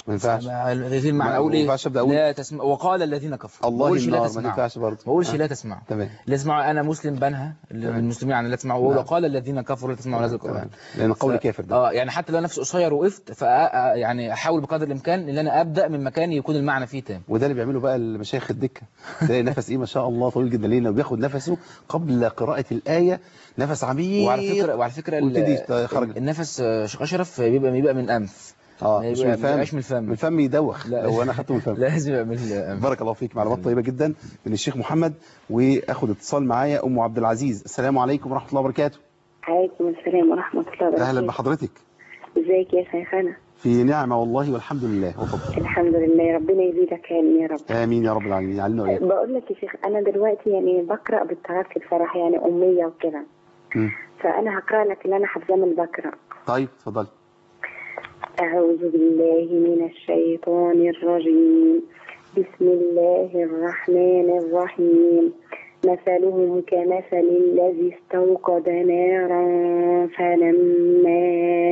ما ينفعش ما- في المعنى ما- اقول ما ايه ينفعش أبدأ أقول لا تسمع وقال الذين كفروا الله ما أقولش لا النار ما تسمعوا. ينفعش برضه ما اقولش آه. لا تسمعوا تمام لا تسمعوا انا مسلم بنها المسلمين عن لا تسمعوا وقال نعم. قال الذين كفروا لا تسمعوا هذا القران تمام. لان قول ف- كافر ده اه يعني حتى لو نفسي قصير وقفت ف يعني احاول بقدر الامكان ان انا ابدا من مكان يكون المعنى فيه تام وده اللي بيعمله بقى المشايخ الدكه تلاقي نفس ايه ما شاء الله طويل جدا ليه لو بياخد نفسه قبل قراءه الايه نفس عميق وعلى فكره وعلى فكره ال- ويبتدي يخرج النفس آه، شيخ اشرف بيبقى بيبقى من انف اه ما مش يبقى- من ما الفم يبقاش من الفم. من الفم يدوخ لا. لو انا خدته من الفم لازم يبقى من الانف بارك الله فيك معلومات طيبه جدا من الشيخ محمد واخد اتصال معايا ام عبد العزيز السلام عليكم ورحمه الله وبركاته عليكم السلام ورحمة الله وبركاته اهلا بحضرتك ازيك يا شيخنا في نعمه والله والحمد لله وفضل الحمد لله ربنا يزيدك علم يا رب امين يا رب العالمين علمنا وإياكم بقول لك يا شيخ انا دلوقتي يعني بقرا بالترتيب صراحه يعني اميه وكده مم. فانا هقرا لك اللي انا حافظاه من بقرا طيب اتفضلي اعوذ بالله من الشيطان الرجيم بسم الله الرحمن الرحيم مثلهم كمثل الذي استوقد نارا فلما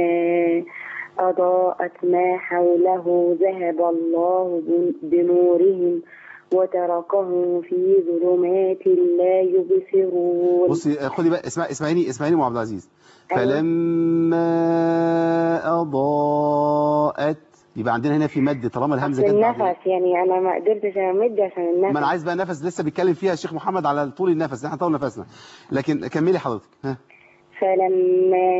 أضاءت ما حوله ذهب الله بنورهم وتركهم في ظلمات لا يبصرون بصي خدي بقى اسمع اسمعيني اسمعيني ام عبد العزيز أيوة. فلما اضاءت يبقى عندنا هنا في مد طالما الهمزه أصل جت بعد النفس يعني أنا ما قدرتش أمد عشان النفس ما انا عايز بقى نفس لسه بيتكلم فيها الشيخ محمد على طول النفس احنا طول نفسنا لكن كملي حضرتك ها فلما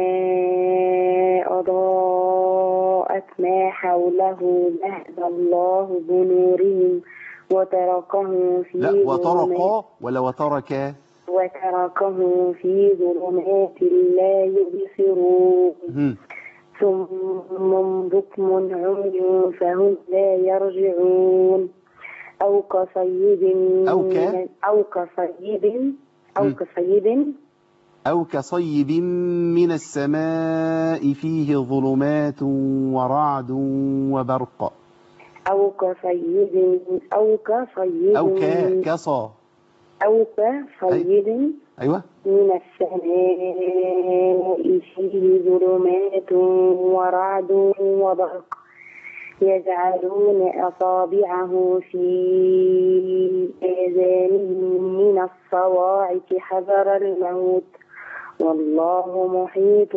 أضاءت ما حوله ذهب الله بنورهم وتركهم في لا ظلمات وتركا ولا وتركا وتركهم في ظلمات لا يبصرون مهم. ثم بكم عمي فهم لا يرجعون أو كصيب أو ك- من- أو كصيب أو مم. كصيب أو كصيب من السماء فيه ظلمات ورعد وبرق أو كصيب أو كصيب أو ك من- كصا أو كصيب أيوة من السماء فيه ظلمات ورعد وبرق يجعلون أصابعه في آذانهم من الصواعق حذر الموت والله محيط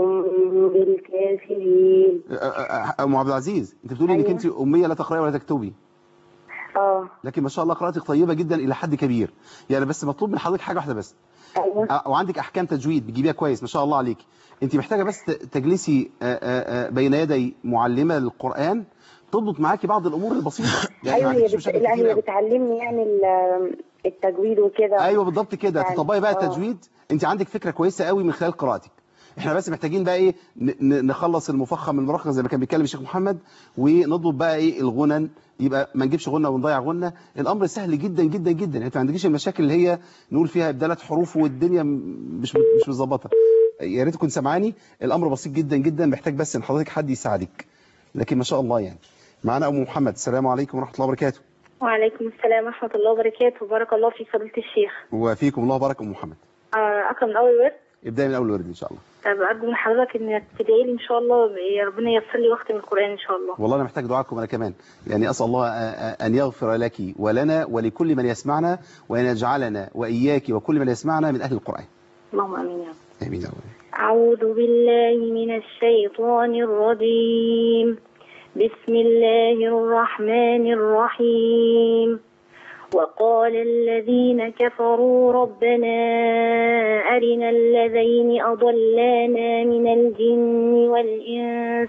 بالكافرين أ- أ- أم عبد العزيز أنت بتقولي إنك أيوة. أنت أمية لا تقرأي ولا تكتبي اه لكن ما شاء الله قراءتك طيبة جدا إلى حد كبير يعني بس مطلوب من حضرتك حاجة واحدة بس ايوه أ- وعندك أحكام تجويد بتجيبيها كويس ما شاء الله عليك أنت محتاجة بس ت- تجلسي آ- آ- آ، بين يدي معلمة للقرآن تضبط معاكي بعض الأمور البسيطة يعني ايوه ما هي عندكش بت... مشاكل لا كتير هي أوي. بتعلمني يعني ال- التجويد وكده ايوه بالضبط كده يعني، تطبقي بقى آه. التجويد انت عندك فكره كويسه قوي من خلال قراءتك احنا بس محتاجين بقى ايه ن- ن- نخلص المفخم من المرخص زي ما كان بيتكلم الشيخ محمد ونضرب بقى ايه الغنن يبقى ما نجيبش غنى ونضيع غنى الامر سهل جدا جدا جدا انت ما عندكيش المشاكل اللي هي نقول فيها ابدالات حروف والدنيا م- مش مش مظبطه يا ريت تكون سامعاني الامر بسيط جدا جدا محتاج بس ان حضرتك حد يساعدك لكن ما شاء الله يعني معانا ام محمد السلام عليكم ورحمه الله وبركاته وعليكم السلام ورحمة الله وبركاته بارك الله فيك فضيلة الشيخ وفيكم الله بارك ام محمد آه، أقرأ من أول ورد ابداي من اول ورد ان شاء الله طب أرجو من حضرتك إنك تدعي لي إن شاء الله يا ربنا ييسر لي وقت من القرآن إن شاء الله والله أنا محتاج دعاءكم أنا كمان يعني أسأل الله أ- أ- أن يغفر لك ولنا ولكل من يسمعنا وأن يجعلنا وإياك وكل من يسمعنا من أهل القرآن اللهم آمين يا رب آمين يا رب أعوذ بالله من الشيطان الرجيم بسم الله الرحمن الرحيم وقال الذين كفروا ربنا أرنا الذين أضلانا من الجن والإنس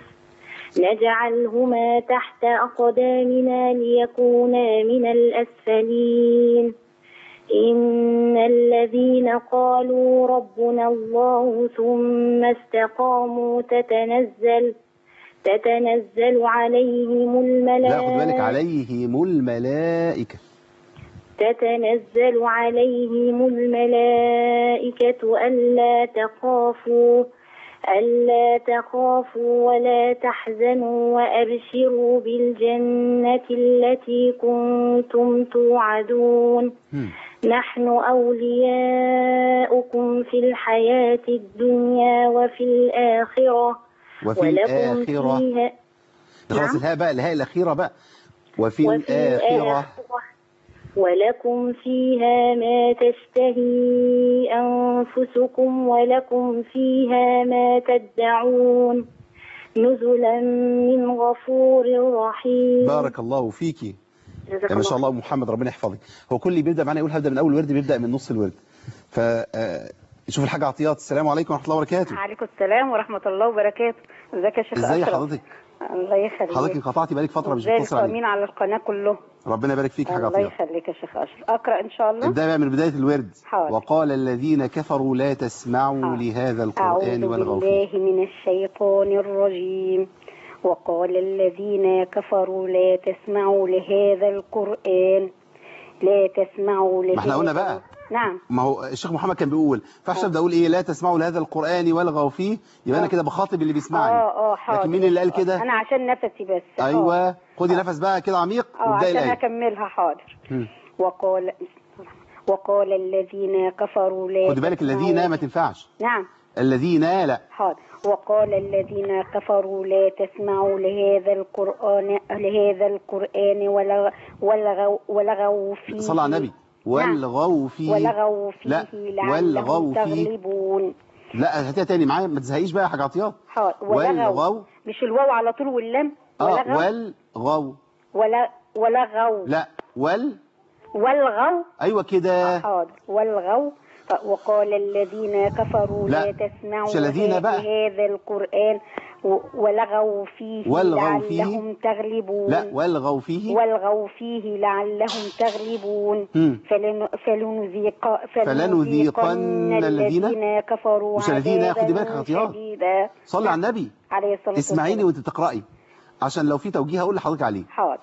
نجعلهما تحت أقدامنا ليكونا من الأسفلين إن الذين قالوا ربنا الله ثم استقاموا تتنزل تتنزل عليهم لا خد بالك الملائكة عليهم الملائكة تتنزل عليهم الملائكة ألا تخافوا ألا تخافوا ولا تحزنوا وأبشروا بالجنة التي كنتم توعدون هم. نحن أولياؤكم في الحياة الدنيا وفي الآخرة وفي ولكم الآخرة فيها خلاص نعم. الهاء بقى الهاء الأخيرة بقى وفي, وفي الآخرة الآخرة ولكم فيها ما تشتهي أنفسكم ولكم فيها ما تدعون نزلا من غفور رحيم بارك الله فيكي جزاك ما شاء الله الله محمد ربنا يحفظك هو كل اللي بيبدأ معانا يقول هبدأ من أول ورد بيبدأ من نص الورد ف آه، شوف الحاجة عطيات السلام عليكم ورحمة الله وبركاته عليكم السلام ورحمة الله وبركاته ازيك يا شيخ ازاي أشرف حضرتك الله يخليك حضرتك انقطعتي بقالك فترة مش ازاي بتتصل عليك القائمين على القناة كلهم ربنا يبارك فيك حاجة الله عطيات يخليك يا شيخ أشرف أقرأ إن شاء الله ابدأ بقى من بداية الورد حاضر. وقال الذين كفروا لا تسمعوا لهذا القرآن أعوذ والغوا فيه بالله من الشيطان الرجيم وقال الذين كفروا لا تسمعوا لهذا القرآن لا تسمعوا لهذا ما احنا قلنا بقى نعم ما هو الشيخ محمد كان بيقول فاحنا ابدا اقول ايه لا تسمعوا لهذا القرآن والغوا فيه يبقى انا كده بخاطب اللي بيسمعني اه اه حاضر لكن مين اللي قال كده أنا عشان نفسي بس آه. ايوه خدي نفس بقى كده عميق اه وابداي عشان الايه أكملها حاضر مم. وقال وقال الذين كفروا لا خدي بالك تسمعوا- الذين ما تنفعش نعم الذين لا حاضر وقال الذين كفروا لا تسمعوا لهذا القرآن لهذا القرآن ولغ- ولغوا ولغوا فيه صلى على النبي والغوا فيه ولغوا فيه لا لعلهم والغوا فيه تغلبون لا هاتيها تاني معايا ما تزهقيش بقى يا حاجه عطيات حاضر والغوا ولغوا مش الواو على طول واللام اه ولغوا والغوا ولا ولغوا لا وال والغوا ايوه كده حاضر والغوا ف- وقال الذين كفروا لا، لا, تسمعوا مش الذين لهذا- بقى. لهذا القرآن و- ولغوا فيه والغوا فيه. لعلهم تغلبون لا والغوا فيه والغوا فيه لعلهم تغلبون مم. فلن فلنذيق فلنذيقن الذين- الذين كفروا مش الذين، عذابا خدي بالك يا خطيار. شديدا صلي على النبي عليه الصلاة اسمعيني والسلام وانت تقرأي عشان لو في توجيه هقول لحضرتك عليه حاضر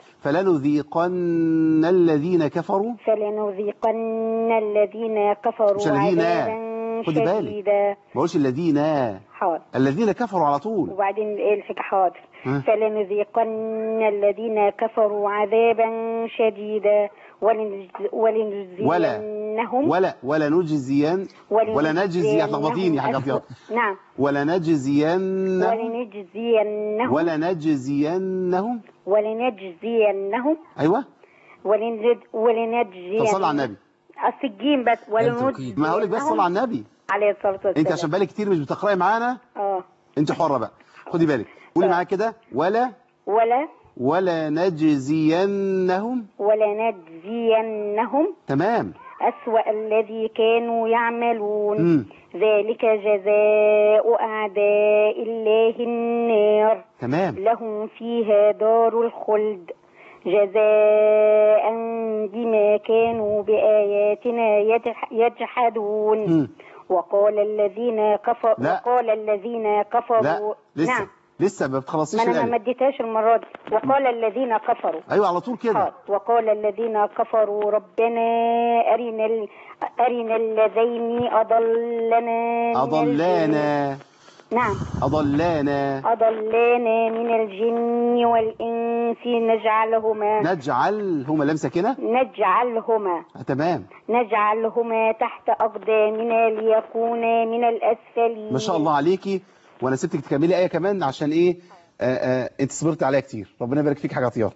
فلنذيقن الذين كفروا فلنذيقن الذين كفروا مش الذين. عذابا خدي بالك. شديدا ما بقولش الذين حاضر الذين كفروا على طول وبعدين ايه الحكايه حاضر ها؟ فلنذيقن الذين كفروا عذابا شديدا ولنجز- ولنجزينهم ولا ولا نجزين ولا نجزي هتلخبطيني يا حاجه عطيات نعم ولا نجزين ولنجزينهم ولا نجزينهم ولنجزينهم ايوه ولنجد ولنجزينهم طب صلي على النبي أصل الجيم بس ولنجزينهم ما هقول لك بس صلي على النبي عليه الصلاة والسلام انت عشان بالك كتير مش بتقراي معانا اه انت حره بقى خدي بالك قولي معايا كده ولا ولا ولا نجزينهم ولنجزينهم تمام أسوأ الذي كانوا يعملون مم. ذلك جزاء أعداء الله النار تمام لهم فيها دار الخلد جزاء بما كانوا بآياتنا يجح- يجحدون مم. وقال الذين كفروا لا. وقال الذين كفروا لا لسه نعم لسه ما ما بتخلصيش انا ما الآية مديتهاش المره دي وقال الذين كفروا ايوه على طول كده حاضر. وقال الذين كفروا ربنا أرنا ال... أرنا الذين أضلنا من الجن اضلانا نعم اضلانا أضلانا من الجن والإنس نجعلهما نجعل هما لام ساكنه نجعلهما آه، تمام نجعلهما تحت أقدامنا ليكونا من الأسفلين ما شاء الله عليكي وانا سبتك تكملي ايه كمان عشان ايه آه آه انت صبرت عليها كتير ربنا يبارك فيك حاجه عطيات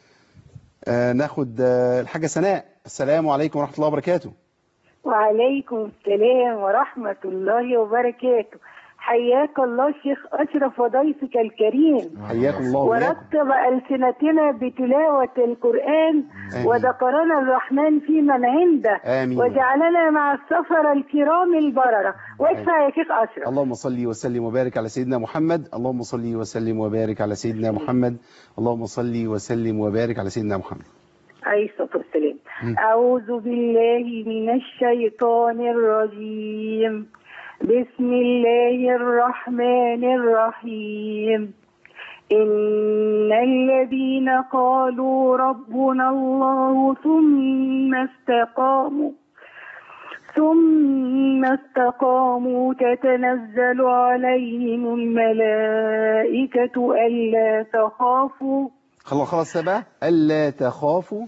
آه ناخد آه الحاجه سناء السلام عليكم ورحمه الله وبركاته وعليكم السلام ورحمة الله وبركاته حياك الله شيخ أشرف وضيفك الكريم حياكم الله وإياكم ورتب ألسنتنا بتلاوة القرآن آمين. وذكرنا الرحمن في من عنده آمين. وجعلنا مع السفر الكرام البررة وادفع يا شيخ أشرف اللهم صل وسلم وبارك على سيدنا محمد اللهم صل وسلم وبارك على سيدنا محمد اللهم صل وسلم وبارك على سيدنا محمد عليه الصلاة والسلام مم. أعوذ بالله من الشيطان الرجيم بسم الله الرحمن الرحيم إن الذين قالوا ربنا الله ثم استقاموا ثم استقاموا تتنزل عليهم الملائكة ألا تخافوا خلاص خلاص بقى الا تخافوا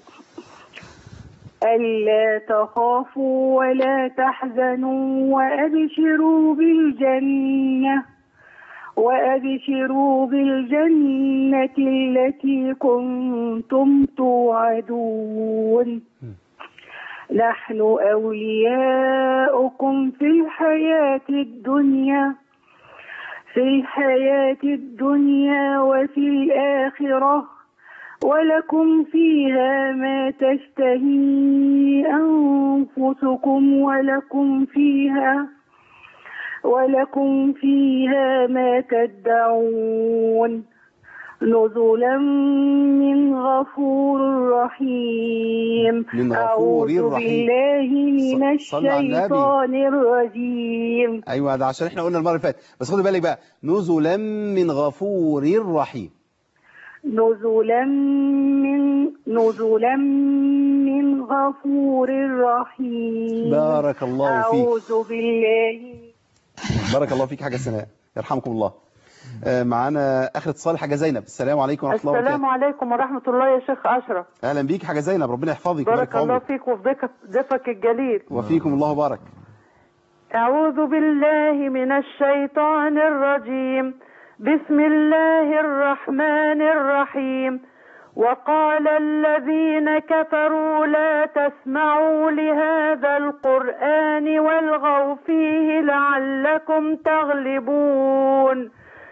ألا تخافوا ولا تحزنوا وأبشروا بالجنة وأبشروا بالجنة التي كنتم توعدون نحن أولياؤكم في الحياة الدنيا في الحياة الدنيا وفي الآخرة ولكم فيها ما تشتهي أنفسكم ولكم فيها ولكم فيها ما تدعون نزلا من غفور رحيم من غفور أعوذ رحيم. بالله من ص- صل على النبي. الشيطان الرجيم ايوه ده عشان احنا قلنا المره اللي فاتت بس خدي بالك بقى نزلا من غفور رحيم نزلا من نزلا من غفور رحيم بارك الله فيك أعوذ بالله بارك الله فيك حاجه سناء يرحمكم الله آه، معانا اخر اتصال حاجه زينب السلام عليكم ورحمه الله السلام وبركاته عليكم ورحمة الله يا شيخ أشرف اهلا بيك حاجه زينب ربنا يحفظك ويبارك بارك في الله عمرك فيك وفي ضيفك- ضيفك الجليل وفيكم الله بارك أعوذ بالله من الشيطان الرجيم بسم الله الرحمن الرحيم وقال الذين كفروا لا تسمعوا لهذا القرآن والغوا فيه لعلكم تغلبون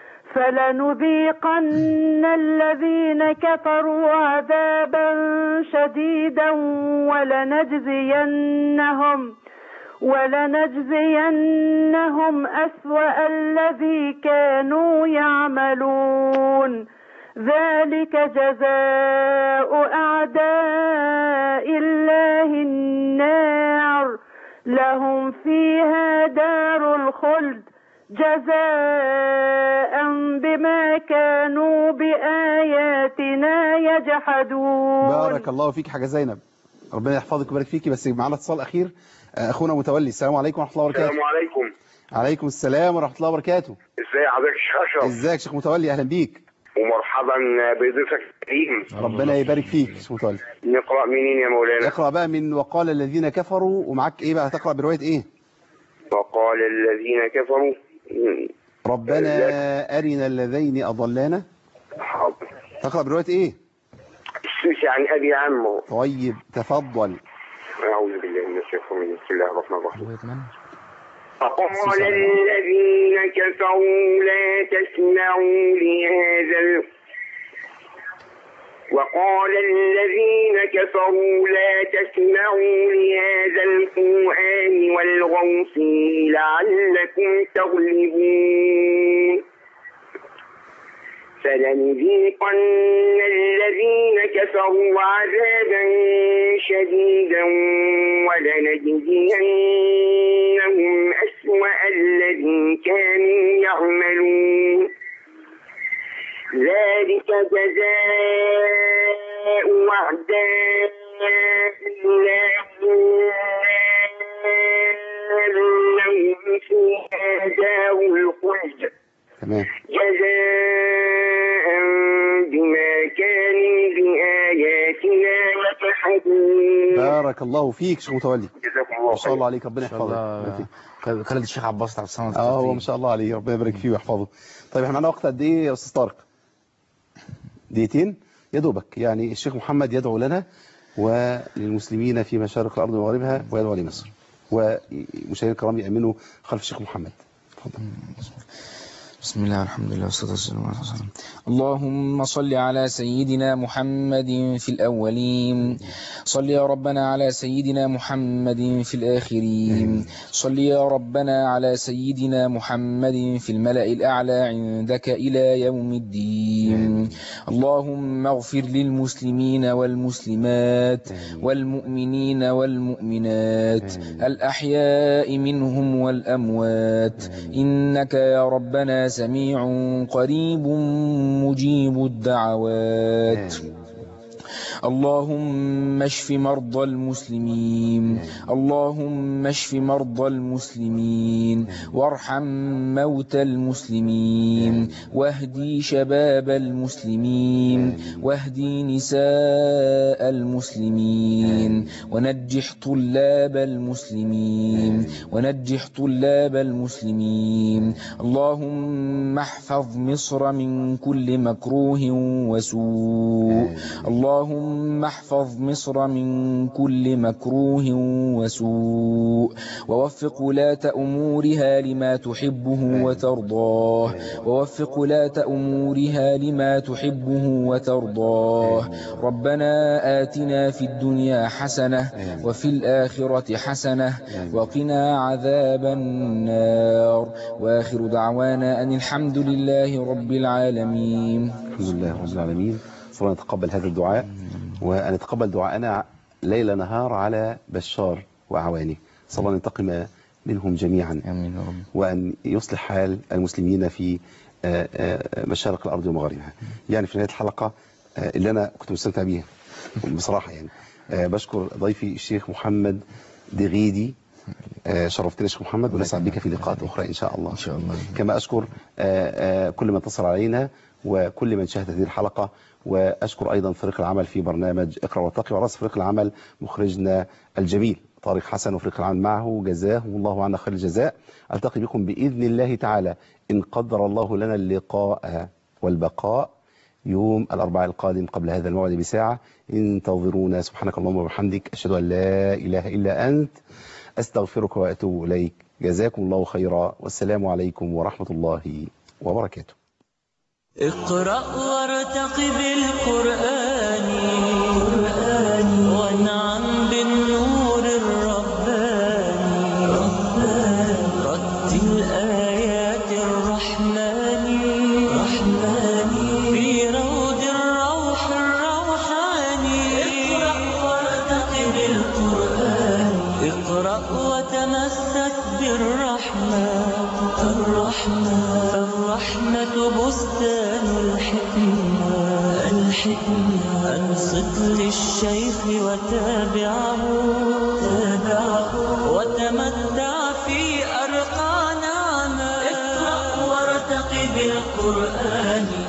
فلنذيقن الذين كفروا عذابا شديدا ولنجزينهم ولنجزينهم أسوأ الذي كانوا يعملون ذلك جزاء أعداء الله النار لهم فيها دار الخلد جزاء بما كانوا بآياتنا يجحدون بارك الله فيك حاجه زينب ربنا يحفظك ويبارك فيكي بس معانا اتصال اخير آه، اخونا متولي السلام عليكم ورحمه الله وبركاته السلام عليكم عليكم السلام ورحمه الله وبركاته ازاي حضرتك يا شيخ اشرف ازيك شيخ متولي اهلا بيك ومرحبا بضيفك الكريم ربنا يبارك فيك شيخ متولي نقرا منين يا مولانا اقرا بقى من وقال الذين كفروا ومعاك ايه بقى هتقرا بروايه ايه وقال الذين كفروا ربنا ارنا الذين اضلانا حاضر تقرا بروايه ايه السوسي عن ابي عمه طيب تفضل اعوذ بالله من الشيطان الرجيم بسم الله الرحمن الرحيم فقال الذين كفروا لا تسمعوا لهذا ال... وقال الذين كفروا لا تسمعوا لهذا القرآن والغوا فيه لعلكم تغلبون فلنذيقن الذين كفروا عذابا شديدا ولنجزينهم أسوأ الذي كانوا يعملون ذلك جزاء أعداء الله النار لهم فيها دار الخلد تمام جزاء بما كانوا بآياتنا يجحدون بارك الله فيك شيخ متولي جزاكم الله ما شاء الله عليك ربنا يحفظك كان خالد الشيخ عباس عبد الصمد اه هو ما شاء الله عليه ربنا يبارك فيه ويحفظه طيب احنا معانا وقت قد ايه يا استاذ طارق دقيقتين يا دوبك يعني الشيخ محمد يدعو لنا وللمسلمين في مشارق الارض ومغاربها ويدعو لمصر ومشاهدينا الكرام يامنوا خلف الشيخ محمد بسم الله والحمد لله والصلاة والسلام على رسول الله اللهم صل على سيدنا محمد في الأولين صل يا ربنا على سيدنا محمد في الآخرين صل يا ربنا على سيدنا محمد في الملأ الأعلى عندك إلى يوم الدين اللهم اغفر للمسلمين والمسلمات والمؤمنين والمؤمنات الأحياء منهم والأموات إنك يا ربنا سميع قريب مجيب الدعوات اللهم اشف مرضى المسلمين اللهم اشف مرضى المسلمين وارحم موتى المسلمين واهدي شباب المسلمين واهدي نساء المسلمين ونجح طلاب المسلمين ونجح طلاب المسلمين اللهم احفظ مصر من كل مكروه وسوء اللهم احفظ مصر من كل مكروه وسوء ووفق ولاة أمورها لما تحبه وترضاه ووفق ولاة أمورها لما تحبه وترضاه ربنا آتنا في الدنيا حسنة وفي الآخرة حسنة وقنا عذاب النار وآخر دعوانا أن الحمد لله رب العالمين الحمد لله رب العالمين صلى الله نتقبل هذا الدعاء وأن نتقبل دعاءنا ليل نهار على بشار وأعوانه صلى الله أن ينتقم منهم جميعا آمين يا رب وأن يصلح حال المسلمين في آه، آه، مشارق الأرض ومغاربها يعني في نهاية الحلقة آه، اللي أنا كنت مستمتع بيها بصراحة يعني آه، بشكر ضيفي الشيخ محمد دغيدي آه، شرفتنا يا شيخ محمد ونسعد بك في لقاءات أخرى إن شاء الله إن شاء الله كما أشكر آه، آه، كل من اتصل علينا وكل من شاهد هذه الحلقة وأشكر أيضا فريق العمل في برنامج اقرأ واتقي ورأس فريق العمل مخرجنا الجميل طارق حسن وفريق العمل معه جزاه الله عنا خير الجزاء ألتقي بكم بإذن الله تعالى إن قدر الله لنا اللقاء والبقاء يوم الأربعاء القادم قبل هذا الموعد بساعة انتظرونا سبحانك اللهم وبحمدك أشهد أن لا إله إلا أنت أستغفرك وأتوب إليك جزاكم الله خيرا والسلام عليكم ورحمة الله وبركاته اقرأ وارتق بالقرآن قرآن وانعم بالنور الرباني رتل آيات الرحمن رحمن في روض الروح الروحاني اقرأ وارتق بالقرآن اقرأ وتمسك بالرحمن الرحمن الرحمة بستان الحكمة الحكمة أنصت للشيخ وتابعه تابعه وتمتع في أرقى نعمة اقرأ وارتق بالقرآن